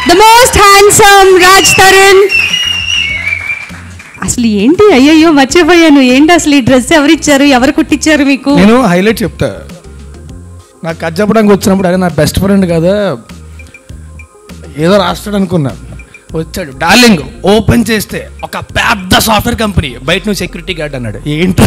The most handsome Raj Tarun అసలు ఏంటి అయ్యయ్యో మర్చిపోయాను ఏంటి అసలు ఈ డ్రెస్ ఎవరిచ్చారు ఎవరు కుట్టించారు మీకు నేను హైలైట్ చెప్తా నాకు కథ చెప్పడానికి వచ్చినప్పుడు అదే నా బెస్ట్ ఫ్రెండ్ కదా ఏదో రాస్తాడు అనుకున్నా వచ్చాడు డార్లింగ్ ఓపెన్ చేస్తే ఒక పెద్ద సాఫ్ట్వేర్ కంపెనీ బయట నువ్వు సెక్యూరిటీ గార్డ్ అన్నాడు ఏంటి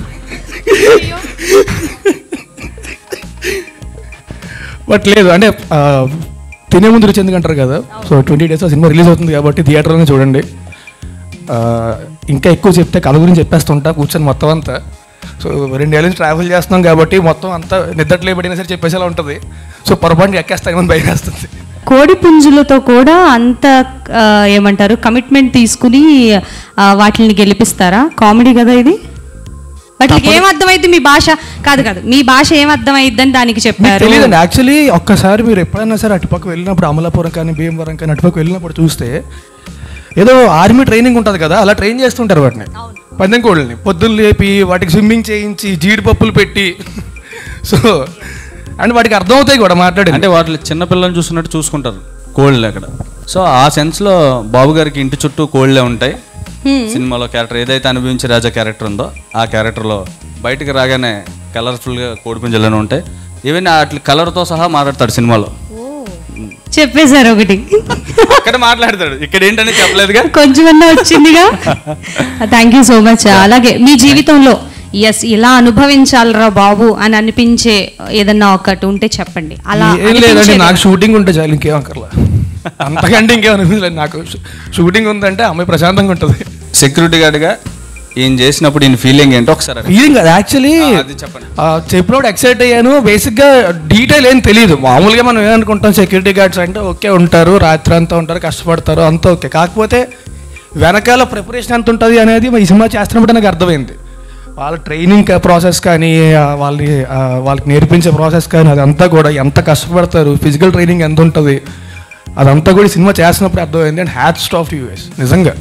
బట్ లేదు అంటే ఆ, తినే ముందు రుచి ఎందుకు అంటారు కదా so twenty days cinema release అవుతుంది కాబట్టి థియేటర్లోనే చూడండి ఆ, ఇంకా ఎక్కువ చెప్తే కథ గురించి చెప్పేస్తుంటా కూర్చొని మొత్తం అంతా సో రెండేళ్ళ నుంచి ట్రావెల్ చేస్తున్నాం కాబట్టి మొత్తం అంతా నిద్రలో పడినా సరే చెప్పేసేలా ఉంటుంది సో పొరపాటు ఎక్కేస్తామని భయం వేస్తుంది కోడి పుంజులతో కూడా అంత ఆ, ఏమంటారు కమిట్మెంట్ తీసుకుని ఆ, వాటిని గెలిపిస్తారా కామెడీ కదా ఇది వాటికి ఏం అర్థమైంది మీ భాష కాదు కాదు మీ భాష ఏం అర్థమైద్దని దానికి మీకు చెప్పారు తెలియదండి యాక్చువల్లీ ఒక్కసారి మీరు ఎప్పుడైనా సరే అటుపక్క వెళ్ళినప్పుడు అమలాపురం కానీ భీమవరం కానీ అటుపక్క వెళ్ళినప్పుడు చూస్తే ఏదో ఆర్మీ ట్రైనింగ్ ఉంటుంది కదా అలా ట్రైన్ చేస్తుంటారు వాటిని పందెం కోళ్ళని పొద్దున్న లేపి వాటికి స్విమ్మింగ్ చేయించి జీడిపప్పులు పెట్టి సో అండ్ వాటికి అర్థమవుతాయి కూడా మాట్లాడి అంటే వాటిని చిన్నపిల్లల్ని చూస్తున్నట్టు చూసుకుంటారు కోళ్ళు అక్కడ సో ఆ సెన్స్లో బాబు గారికి ఇంటి చుట్టూ కోళ్ళే ఉంటాయి సినిమాలో క్యారెక్టర్ ఏదైతే అనుభవించే రాజా క్యారెక్టర్ ఉందో ఆ క్యారెక్టర్లో బయటకు రాగానే కలర్ఫుల్గా కోడిపుంజలను ఉంటాయి ఈవెన్ వాటి కలర్తో సహా మాట్లాడతాడు సినిమాలో చెప్పేశారు ఒకటి అక్కడ మాట్లాడతాడు ఇక్కడ ఏంటని చెప్పలేదుగా కొంచెమన్నా వచ్చిందిగా థ్యాంక్ యూ సో మచ్ అలాగే మీ జీవితంలో ఎస్ ఇలా అనుభవించాలరా బాబు అని అనిపించే ఏదన్నా ఒకటి ఉంటే చెప్పండి అలా ఏం లేదండి అనిపించేది నాకు షూటింగ్ ఉంటే చాలు ఇంకేం అక్కర్లా అంతకంటే ఇంకేం అనిపించలేదు నాకు షూటింగ్ ఉందంటే అమ్మాయి ప్రశాంతంగా ఉంటుంది సెక్యూరిటీ గార్డ్గా ఈయన చేసినప్పుడు ఈయన ఫీలింగ్ ఏంటో ఒకసారి అడగండి. ఫీలింగ్ అది యాక్చువల్లీ ఆ, అది చెప్పండి. చెప్పినప్పుడు ఎక్సైట్ అయ్యాను బేసిక్గా డీటెయిల్ ఏం తెలియదు మామూలుగా మనం ఏమనుకుంటాం సెక్యూరిటీ గార్డ్స్ అంటే ఓకే ఉంటారు రాత్రి అంతా ఉంటారు కష్టపడతారు అంతా ఓకే కాకపోతే వెనకాల ప్రిపరేషన్ ఎంత ఉంటుంది అనేది ఈ సినిమా చేస్తున్నప్పుడు నాకు అర్థమైంది వాళ్ళ ట్రైనింగ్ ప్రాసెస్ కానీ ఆ, వాళ్ళని ఆ, వాళ్ళకి నేర్పించే ప్రాసెస్ కానీ అదంతా కూడా ఎంత కష్టపడతారు ఫిజికల్ ట్రైనింగ్ ఎంత ఉంటుంది అదంతా కూడా ఈ సినిమా చేస్తున్నప్పుడు అర్థమైంది అండ్ హ్యాట్స్ ఆఫ్ యూఎస్ నిజంగా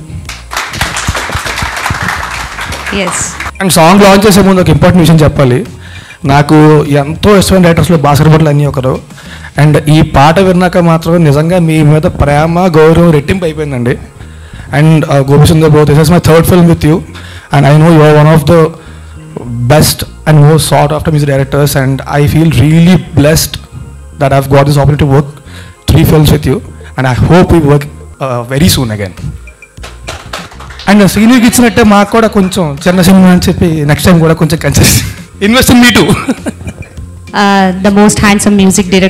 ఎస్ అండ్ సాంగ్ లాంచ్ చేసే ముందు ఒక ఇంపార్టెంట్ విషయం చెప్పాలి నాకు ఎంతో ఇష్టమైన రైటర్స్లో భాస్కర్ భట్లు అని ఒకరు అండ్ ఈ పాట విన్నాక మాత్రం నిజంగా మీ మీద ప్రేమ గౌరవం రెట్టింపు అయిపోయిందండి and Gopichandra both this is my third film with you and I know you are one of the best and most sought after music directors and I feel really blessed that have got this opportunity work three films with you and I hope you work very soon again and సీనియర్కి ఇచ్చినట్టే మాకు కూడా కొంచెం చిన్న cinema అని చెప్పి next time కూడా కొంచెం consist invest in me to the most handsome music director